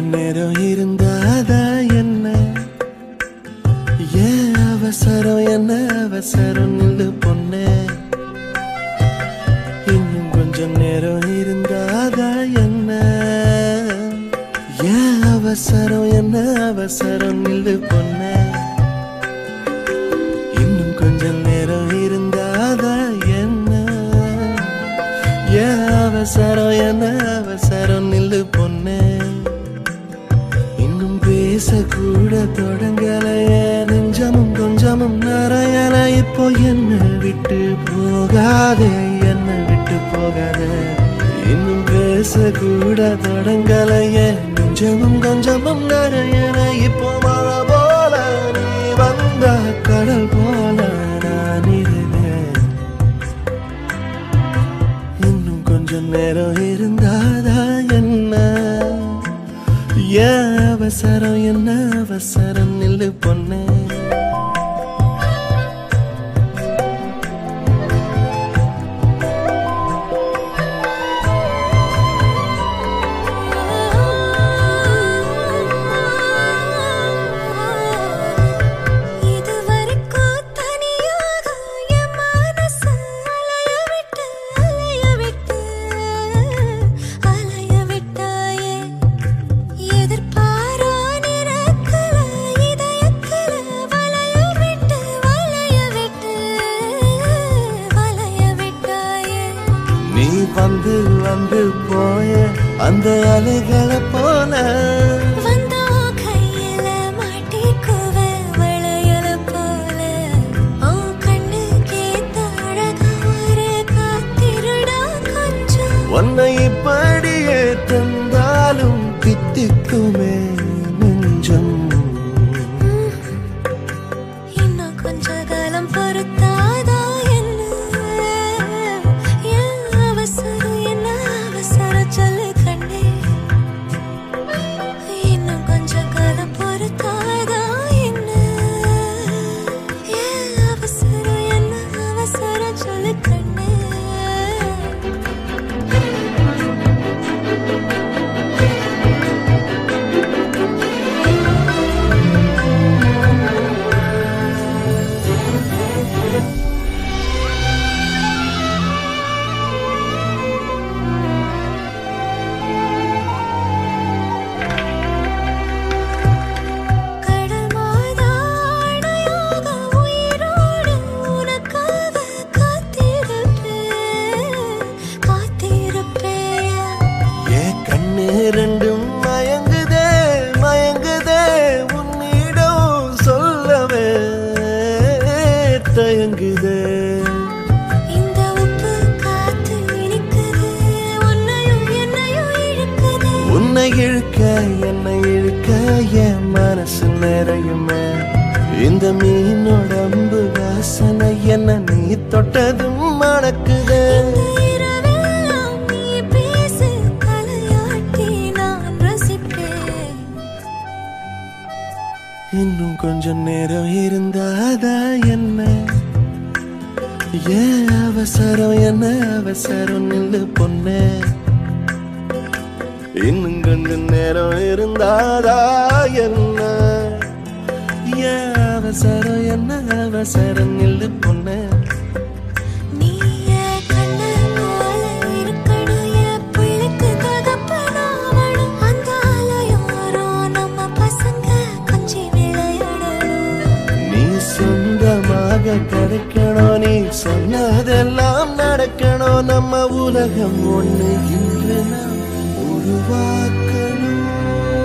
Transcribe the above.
நேரம் இருந்தாதா என்ன ஏன் அவசரம் என்ன அவசரம் நில்லு பொண்ணே இன்னும் கொஞ்சம் நேரம் இருந்தாதா என்ன ஏன் அவசரம் என்ன அவசரம் நில்லு பொண்ணே இன்னும் கொஞ்சம் நேரம் இருந்தாதா என்ன ஏன் அவசரம் என்ன அவசரம் நில்லு பொண்ணே இன்னும் பேசக்கூட தொடங்கலையே நெஞ்சமும் கொஞ்சமும் நிறையல இப்போ என்ன விட்டு போகாதே என்ன விட்டு போகாதே இன்னும் பேசக்கூட தொடங்கலையே நெஞ்சமும் கொஞ்சமும் நிறையல இப்போ மழை போல நீ வந்த கடல் போல நான் இருந்தேன் இன்னும் கொஞ்சம் நேரம் இருந்தாதா என்ன ஏன் அவசரம் என்ன அவசரம் நில்லு பொண்ணே இதுவரைக்கும் தனியாக என் மனசு அலைய விட்டு அலைய விட்டு அலைய விட்டாயே எதிர்பாரா நிறக்கல இதயக்கல வளைய விட்டு வளைய விட்டு வளைய விட்டாயே நீ வந்து வந்து போய அந்த அலைகளை போல வந்தா கையில மாட்டிக்குவ வளையல போல உன் கண்ணுக்கேத்த அழகா ஒரு காத்திருடா கொஞ்சம் உன்னை இப்படியே தந்தாலும் தித்திக்குமே நெஞ்சம் இன்னும் கொஞ்ச காலம் பொறுத்தாதா என்ன ஏன் அவசரம் என்ன அவசரம் சொல்லு கண்ணே இன்னும் கொஞ்ச காலம் பொறுத்தாதா என்ன ஏன் அவசரம் என்ன அவசரம் சொல்லு கண்ணே கடல் மாதா அணையாக உயிரோடு உனக்காக காத்திருப்பேன் காத்திருப்பேன் ஏ கண்ணு ரெண்டும் மயங்குதே மயங்குதே உன்னிடம் சொல்லவே தயங்குதே இந்த உப்பு காத்து இனிக்குது உன்னையும் என்னையும் இழுக்குது உன்னை இழுக்க என்னை இழுக்க என் மனசு நிறையுமே இந்த மீனோடம்பு வாசனை என்ன நீ தொட்டதும் மணக்குதே இந்த இரவெல்லாம் நீ பேசு தலையாட்டி நான் ரசிப்பேன் இன்னும் கொஞ்சம் நேரம் இருந்தாதா என்ன ஏன் அவசரம் என்ன அவசரம் நில்லு பொண்ணே இன்னும் கொஞ்சம் நேரம் இருந்தாதா என்ன ஏன் அவசரம் என்ன அவசரம் நில்லு பொண்ணே நீ என் கண்ணு போல இருக்கணும் என் பிள்ளைக்கு தகப்பனாவணும் அந்த அலையோரம் நம்ம பசங்க கொஞ்சி விளையாடணும் நீ சொந்தமாக கிடைக்கணும் நீ சொன்னதெல்லாம் நடக்கணும் நம்ம உலகம் ஒண்ணு இன்று நாம் உருவாக்கணும்